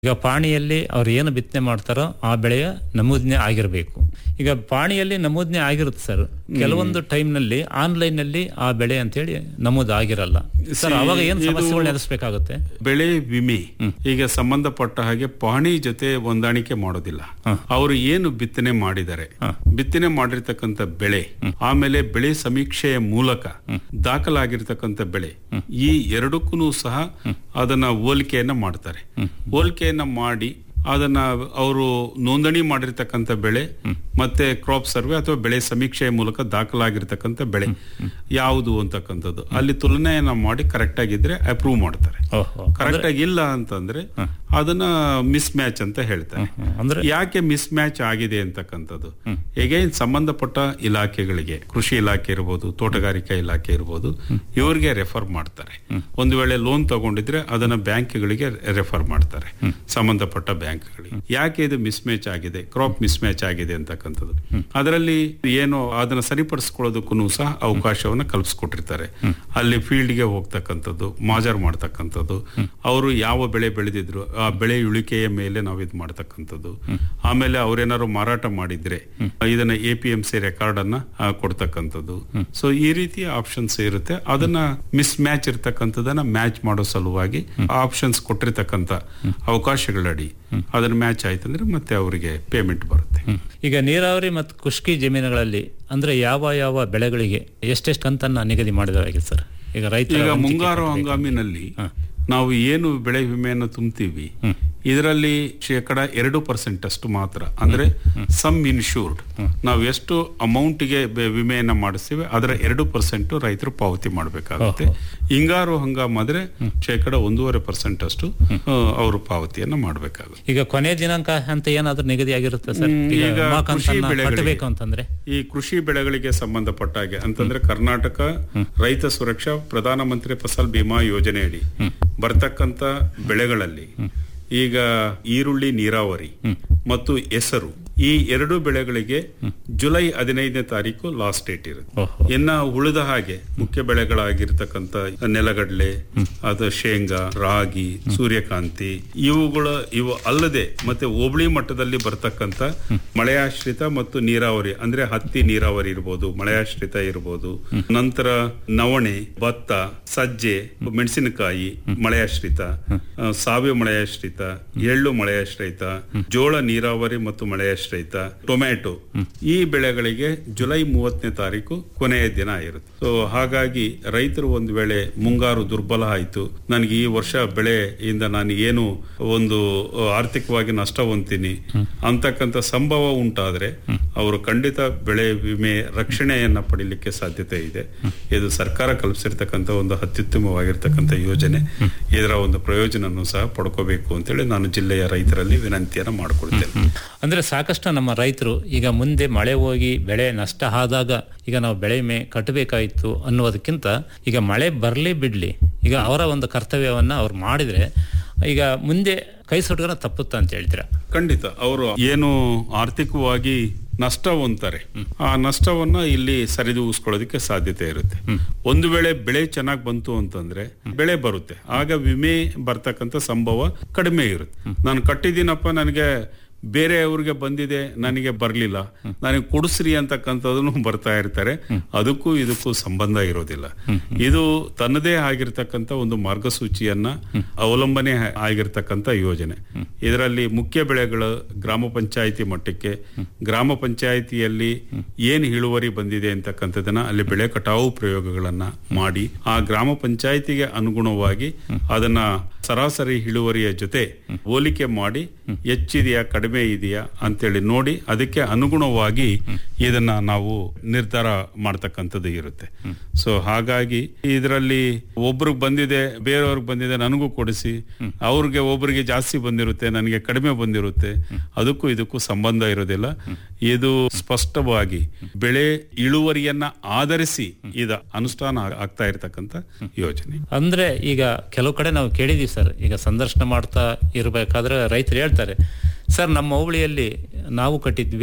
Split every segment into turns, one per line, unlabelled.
ಈಗ ಪಾಣಿಯಲ್ಲಿ ಅವ್ರು ಏನು ಬಿತ್ತನೆ ಮಾಡ್ತಾರೋ ಆ ಬೆಳೆಯ ನಮೂದನೆ ಆಗಿರಬೇಕು ಈಗ ಪಾಣಿಯಲ್ಲಿ ನಮೂದನೆ ಆಗಿರುತ್ತೆ ಸರ್ ಕೆಲವೊಂದು ಟೈಮ್ನಲ್ಲಿ ಆನ್ಲೈನ್ ನಲ್ಲಿ ಆ ಬೆಳೆ ಅಂತೇಳಿ ನಮೂದು ಆಗಿರಲ್ಲ ಸರ್ ಅವಾಗ ಏನು
ಇದು-
ಸಮಸ್ಯೆಗಳು ಎದುರಿಸಬೇಕಾಗುತ್ತೆ
ಬೆಳೆ ವಿಮೆ ಈಗ ಸಂಬಂಧಪಟ್ಟ ಹಾಗೆ ಪಹಣಿ ಜೊತೆ ಹೊಂದಾಣಿಕೆ ಮಾಡೋದಿಲ್ಲ ಅವರು ಏನು ಬಿತ್ತನೆ ಮಾಡಿದ್ದಾರೆ ಬಿತ್ತನೆ ಮಾಡಿರ್ತಕ್ಕಂಥ ಬೆಳೆ ಆಮೇಲೆ ಬೆಳೆ ಸಮೀಕ್ಷೆಯ ಮೂಲಕ ದಾಖಲಾಗಿರ್ತಕ್ಕಂಥ ಬೆಳೆ ಈ ಎರಡಕ್ಕೂ ಸಹ ಅದನ್ನ ಹೋಲಿಕೆಯನ್ನ ಮಾಡ್ತಾರೆ ಹೋಲಿಕೆಯನ್ನ ಮಾಡಿ ಅದನ್ನ ಅವರು ನೋಂದಣಿ ಮಾಡಿರ್ತಕ್ಕಂಥ ಬೆಳೆ ಮತ್ತೆ ಕ್ರಾಪ್ ಸರ್ವೆ ಅಥವಾ ಬೆಳೆ ಸಮೀಕ್ಷೆಯ ಮೂಲಕ ದಾಖಲಾಗಿರ್ತಕ್ಕಂಥ ಬೆಳೆ ಯಾವುದು ಅಂತಕ್ಕಂಥದ್ದು ಅಲ್ಲಿ ತುಲನೆಯನ್ನ ಮಾಡಿ ಕರೆಕ್ಟ್ ಆಗಿದ್ರೆ ಅಪ್ರೂವ್ ಮಾಡ್ತಾರೆ
ಓಹೋ
ಕರೆಕ್ಟ್ ಆಗಿ ಇಲ್ಲ ಅಂತಂದ್ರೆ ಅದನ್ನ ಮಿಸ್ ಮ್ಯಾಚ್ ಅಂತ ಹೇಳ್ತಾರೆ
ಅಂದ್ರೆ
ಯಾಕೆ ಮಿಸ್ ಮ್ಯಾಚ್ ಆಗಿದೆ ಅಂತಕ್ಕಂಥದ್ದು ಎಗೈನ್ ಸಂಬಂಧಪಟ್ಟ ಇಲಾಖೆಗಳಿಗೆ ಕೃಷಿ ಇಲಾಖೆ ಇರ್ಬೋದು ತೋಟಗಾರಿಕಾ ಇಲಾಖೆ ಇರ್ಬೋದು ಇವರಿಗೆ ರೆಫರ್ ಮಾಡ್ತಾರೆ ಒಂದು ವೇಳೆ ಲೋನ್ ತಗೊಂಡಿದ್ರೆ ಅದನ್ನ ಬ್ಯಾಂಕ್ಗಳಿಗೆ ರೆಫರ್ ಮಾಡ್ತಾರೆ ಸಂಬಂಧಪಟ್ಟ ಬ್ಯಾಂಕ್ಗಳಿಗೆ ಯಾಕೆ ಇದು ಮಿಸ್ ಮ್ಯಾಚ್ ಆಗಿದೆ ಕ್ರಾಪ್ ಮಿಸ್ ಮ್ಯಾಚ್ ಆಗಿದೆ ಅಂತಕ್ಕಂಥದ್ದು ಅದರಲ್ಲಿ ಏನು ಅದನ್ನ ಸರಿಪಡಿಸ್ಕೊಳ್ಳೋದಕ್ಕೂ ಸಹ ಅವಕಾಶವನ್ನ ಕಲ್ಪಿಸ್ಕೊಟ್ಟಿರ್ತಾರೆ ಅಲ್ಲಿ ಫೀಲ್ಡ್ಗೆ ಹೋಗ್ತಕ್ಕಂಥದ್ದು ಮಾಜರ್ ಮಾಡ್ತಕ್ಕಂಥದ್ದು ಅವರು ಯಾವ ಬೆಳೆ ಬೆಳೆದಿದ್ರು ಆ ಬೆಳೆ ಇಳಿಕೆಯ ಮೇಲೆ ನಾವು ಇದು ಮಾಡ್ತಕ್ಕಂಥದ್ದು ಆಮೇಲೆ ಅವ್ರೇನಾದ್ರು ಮಾರಾಟ ಮಾಡಿದ್ರೆ ಇದನ್ನ A P M C record ಅನ್ನ ಆ, ಕೊಡ್ತಕ್ಕಂಥದ್ದು ಸೊ ಈ ರೀತಿಯ ಆಪ್ಷನ್ಸ್ ಇರುತ್ತೆ ಅದನ್ನ ಮಿಸ್ ಮ್ಯಾಚ್ ಇರ್ತಕ್ಕಂಥದನ್ನ ಮ್ಯಾಚ್ ಮಾಡೋ ಸಲುವಾಗಿ ಆಪ್ಷನ್ಸ್ ಕೊಟ್ಟಿರ್ತಕ್ಕಂಥ ಅವಕಾಶಗಳಡಿ ಅದನ್ನ ಮ್ಯಾಚ್ ಆಯ್ತಂದ್ರೆ ಮತ್ತೆ ಅವರಿಗೆ ಪೇಮೆಂಟ್ ಬರುತ್ತೆ
ಈಗ ನೀರಾವರಿ ಮತ್ತು ಖುಷ್ಕಿ ಜಮೀನುಗಳಲ್ಲಿ ಅಂದ್ರೆ ಯಾವ ಯಾವ ಬೆಳೆಗಳಿಗೆ ಎಷ್ಟೆಷ್ಟು ಕಂತನ್ನ ನಿಗದಿ ಮಾಡಿದಾಗಿದೆ ಸರ್ ಈಗ ರೈತ
ಈಗ ಮುಂಗಾರು ಹಂಗಾಮಿನಲ್ಲಿ ನಾವು ಏನು ಬೆಳೆ ವಿಮೆಯನ್ನು ತುಂಬ್ತೀವಿ ಇದರಲ್ಲಿ ಶೇಕಡ ಎರಡು ಪರ್ಸೆಂಟ್ ಅಷ್ಟು ಮಾತ್ರ ಅಂದ್ರೆ ಸಮ್ ಇನ್ಶೂರ್ಡ್ ನಾವು ಎಷ್ಟು ಅಮೌಂಟ್ಗೆ ವಿಮೆಯನ್ನ ಮಾಡಿಸ್ತೀವಿ ಅದರ ಎರಡು ಪರ್ಸೆಂಟ್ ರೈತರು ಪಾವತಿ ಮಾಡಬೇಕಾಗುತ್ತೆ ಹಿಂಗಾರು ಹಂಗಾಮಾದ್ರೆ ಶೇಕಡ ಒಂದೂವರೆ ಪರ್ಸೆಂಟ್ ಅಷ್ಟು ಆ, ಅವರು ಪಾವತಿಯನ್ನ ಮಾಡಬೇಕಾಗುತ್ತೆ
ಈಗ ಕೊನೆ ದಿನಾಂಕ ಅಂತ ಏನಾದ್ರೂ ನಿಗದಿ ಆಗಿರುತ್ತೆ ಸರ್
ಹ್ಮ್,
ಈಗ
ಈಗ
ವಿಮಾ
ಕೃಷಿ
ಕಂತನ್ನ
ಬೆಳೆಗಳಿಗೆ.
ಕಟ್ಟಬೇಕು ಅಂತಂದ್ರೆ
ಈ ಕೃಷಿ ಬೆಳೆಗಳಿಗೆ ಸಂಬಂಧಪಟ್ಟ ಹಾಗೆ ಅಂತಂದ್ರೆ ಕರ್ನಾಟಕ ರೈತ ಸುರಕ್ಷಾ ಪ್ರಧಾನಮಂತ್ರಿ ಫಸಲ್ ಬಿಮಾ ಯೋಜನೆಯಡಿ ಬರ್ತಕ್ಕಂತ ಬೆಳೆಗಳಲ್ಲಿ ಈಗ ಈರುಳ್ಳಿ ನೀರಾವರಿ ಮತ್ತು ಹೆಸರು ಈ ಎರಡು ಬೆಳೆಗಳಿಗೆ ಜುಲೈ ಹದಿನೈದನೇ ತಾರೀಕು ಲಾಸ್ಟ್ ಡೇಟ್ ಇರುತ್ತೆ
ಓಹೋ
ಇನ್ನ ಉಳಿದ ಹಾಗೆ ಮುಖ್ಯ ಬೆಳೆಗಳಾಗಿರ್ತಕ್ಕಂಥ ನೆಲಗಡಲೆ ಅದು ಶೇಂಗಾ ರಾಗಿ ಸೂರ್ಯಕಾಂತಿ ಇವುಗಳ ಇವು ಅಲ್ಲದೆ ಮತ್ತೆ ಹೋಬಳಿ ಮಟ್ಟದಲ್ಲಿ ಬರ್ತಕ್ಕಂಥ ಮಳೆಯಾಶ್ರಿತ ಮತ್ತು ನೀರಾವರಿ ಅಂದ್ರೆ ಹತ್ತಿ ನೀರಾವರಿ ಇರ್ಬೋದು ಮಳೆಯಾಶ್ರಿತ ಇರ್ಬೋದು ನಂತರ ನವಣೆ ಭತ್ತ ಸಜ್ಜೆ ಮೆಣಸಿನಕಾಯಿ ಮಳೆಯಾಶ್ರಿತ ಆ, ಸಾವೆ ಮಳೆಯಾಶ್ರಿತ ಎಳ್ಳು ಮಳೆಯಾಶ್ರಿತ ಜೋಳ ನೀರಾವರಿ ಮತ್ತು ಮಳೆಯಾಶ್ರಿತ ಟೊಮ್ಯಾಟೊ ಈ ಬೆಳೆಗಳಿಗೆ ಜುಲೈ ಮೂವತ್ತನೇ ತಾರೀಕು ಕೊನೆಯ ದಿನ ಇರುತ್ತೆ ಸೊ ಹಾಗಾಗಿ ರೈತರು ಒಂದು ವೇಳೆ ಮುಂಗಾರು ದುರ್ಬಲ ಆಯ್ತು ನನಗೆ ಈ ವರ್ಷ ಬೆಳೆಯಿಂದ ನಾನು ಏನು ಒಂದು ಆ, ಆರ್ಥಿಕವಾಗಿ ನಷ್ಟ ಹೊಂತೀನಿ ಅಂತಕ್ಕಂಥ ಸಂಭವ ಉಂಟಾದ್ರೆ ಅವರು ಖಂಡಿತ ಬೆಳೆ ವಿಮೆ ರಕ್ಷಣೆಯನ್ನ ಪಡಿಲಿಕ್ಕೆ ಸಾಧ್ಯತೆ ಇದೆ ಇದು ಸರ್ಕಾರ ಕಲ್ಪಿಸಿರ್ತಕ್ಕಂಥ ಒಂದು ಅತ್ಯುತ್ತಮವಾಗಿರ್ತಕ್ಕಂಥ ಯೋಜನೆ ಇದರ ಒಂದು ಪ್ರಯೋಜನವನ್ನು ಸಹ ಪಡ್ಕೋಬೇಕು ಅಂತೇಳಿ ನಾನು ಜಿಲ್ಲೆಯ ರೈತರಲ್ಲಿ ವಿನಂತಿಯನ್ನ ಮಾಡಿಕೊಳ್ತೇನೆ
ಅಂದ್ರೆ ಸಾಕಷ್ಟು ನಮ್ಮ ರೈತರು ಈಗ ಮುಂದೆ ಮಳೆ ಹೋಗಿ ಬೆಳೆ ನಷ್ಟ ಆದಾಗ ಈಗ ನಾವು ಬೆಳೆ ವಿಮೆ ಕಟ್ಟಬೇಕಾಯಿತು ಅನ್ನೋದಕ್ಕಿಂತ ಈಗ ಮಳೆ ಬರಲಿ ಬಿಡ್ಲಿ ಈಗ ಅವರ ಒಂದು ಕರ್ತವ್ಯವನ್ನ ಅವ್ರು ಮಾಡಿದ್ರೆ ಈಗ ಮುಂದೆ ಕೈ ಸುಟ್ಕೋನ ತಪ್ಪುತ್ತಾ ಅಂತ ಹೇಳ್ತೀರಾ
ಖಂಡಿತ ಅವರು ಏನು ಆರ್ಥಿಕವಾಗಿ ನಷ್ಟ ಹೊಂತಾರೆ ಆ ನಷ್ಟವನ್ನ ಇಲ್ಲಿ ಸರಿದೂಗಿಸ್ಕೊಳ್ಳೋದಕ್ಕೆ ಸಾಧ್ಯತೆ ಇರುತ್ತೆ ಒಂದು ವೇಳೆ ಬೆಳೆ ಚೆನ್ನಾಗಿ ಬಂತು ಅಂತಂದ್ರೆ ಬೆಳೆ ಬರುತ್ತೆ ಆಗ ವಿಮೆ ಬರ್ತಕ್ಕಂಥ ಸಂಭವ ಕಡಿಮೆ ಇರುತ್ತೆ ನಾನು ಕಟ್ಟಿದ್ದೀನಪ್ಪ ನನಗೆ ಬೇರೆಯವ್ರಿಗೆ ಬಂದಿದೆ ನನಗೆ ಬರಲಿಲ್ಲ ನನಗೆ ಕೊಡಿಸ್ರಿ ಅಂತಕ್ಕಂಥದನ್ನು ಬರ್ತಾ ಇರ್ತಾರೆ ಅದಕ್ಕೂ ಇದಕ್ಕೂ ಸಂಬಂಧ ಇರೋದಿಲ್ಲ ಇದು ತನ್ನದೇ ಆಗಿರ್ತಕ್ಕಂಥ ಒಂದು ಮಾರ್ಗಸೂಚಿಯನ್ನ ಅವಲಂಬನೆ ಆಗಿರ್ತಕ್ಕಂಥ ಯೋಜನೆ ಇದರಲ್ಲಿ ಮುಖ್ಯ ಬೆಳೆಗಳು ಗ್ರಾಮ ಪಂಚಾಯಿತಿ ಮಟ್ಟಕ್ಕೆ ಗ್ರಾಮ ಪಂಚಾಯಿತಿಯಲ್ಲಿ ಏನು ಇಳುವರಿ ಬಂದಿದೆ ಅಂತಕ್ಕಂಥದನ್ನ ಅಲ್ಲಿ ಬೆಳೆ ಕಟಾವು ಪ್ರಯೋಗಗಳನ್ನ ಮಾಡಿ ಆ ಗ್ರಾಮ ಪಂಚಾಯಿತಿಗೆ ಅನುಗುಣವಾಗಿ ಅದನ್ನ ಸರಾಸರಿ ಇಳುವರಿಯ ಜೊತೆ ಹೋಲಿಕೆ ಮಾಡಿ ಹೆಚ್ಚಿದೆಯಾ ಕಡಿಮೆ ಇದೆಯಾ ಅಂತೇಳಿ ನೋಡಿ ಅದಕ್ಕೆ ಅನುಗುಣವಾಗಿ ಇದನ್ನ ನಾವು ನಿರ್ಧಾರ ಮಾಡ್ತಕ್ಕಂಥದ್ದು ಇರುತ್ತೆ ಸೊ ಹಾಗಾಗಿ ಇದರಲ್ಲಿ ಒಬ್ರಿಗೆ ಬಂದಿದೆ ಬೇರೆಯವ್ರಿಗೆ ಬಂದಿದೆ ನನಗೂ ಕೊಡಿಸಿ ಅವ್ರಿಗೆ ಒಬ್ರಿಗೆ ಜಾಸ್ತಿ ಬಂದಿರುತ್ತೆ ನನಗೆ ಕಡಿಮೆ ಬಂದಿರುತ್ತೆ ಅದಕ್ಕೂ ಇದಕ್ಕೂ ಸಂಬಂಧ ಇರೋದಿಲ್ಲ ಇದು ಸ್ಪಷ್ಟವಾಗಿ ಬೆಳೆ ಇಳುವರಿಯನ್ನ ಆಧರಿಸಿ ಇದ ಅನುಷ್ಠಾನ ಆಗ್- ಆಗ್ತಾ ಇರತಕ್ಕಂಥ ಯೋಜನೆ
ಅಂದ್ರೆ ಈಗ ಕೆಲವು ಕಡೆ ನಾವು ಕೇಳಿದೀವಿ ಸರ್ ಈಗ ಸಂದರ್ಶನ ಮಾಡ್ತಾ ಇರಬೇಕಾದ್ರೆ ರೈತರು ಹೇಳ್ತಾರೆ ಸರ್ ನಮ್ಮ ಹೋಬಳಿಯಲ್ಲಿ ನಾವು ಕಟ್ಟಿದ್ವಿ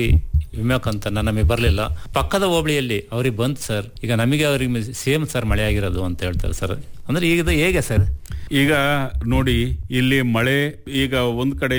ವಿಮೆ ಕಂತನ್ನ ನಮಗೆ ಬರಲಿಲ್ಲ ಪಕ್ಕದ ಹೋಬಳಿಯಲ್ಲಿ ಅವ್ರಿಗೆ ಬಂತು ಸರ್ ಈಗ ನಮಗೆ ಅವ್ರಿಗೆ ಸೇಮ್ ಸರ್ ಮಳೆ ಆಗಿರೋದು ಅಂತ ಹೇಳ್ತಾರೆ ಸರ್ ಅಂದ್ರೆ ಈಗ ಇದು ಹೇಗೆ ಸರ್
ಈಗ ನೋಡಿ ಇಲ್ಲಿ ಮಳೆ ಈಗ ಒಂದ್ ಕಡೆ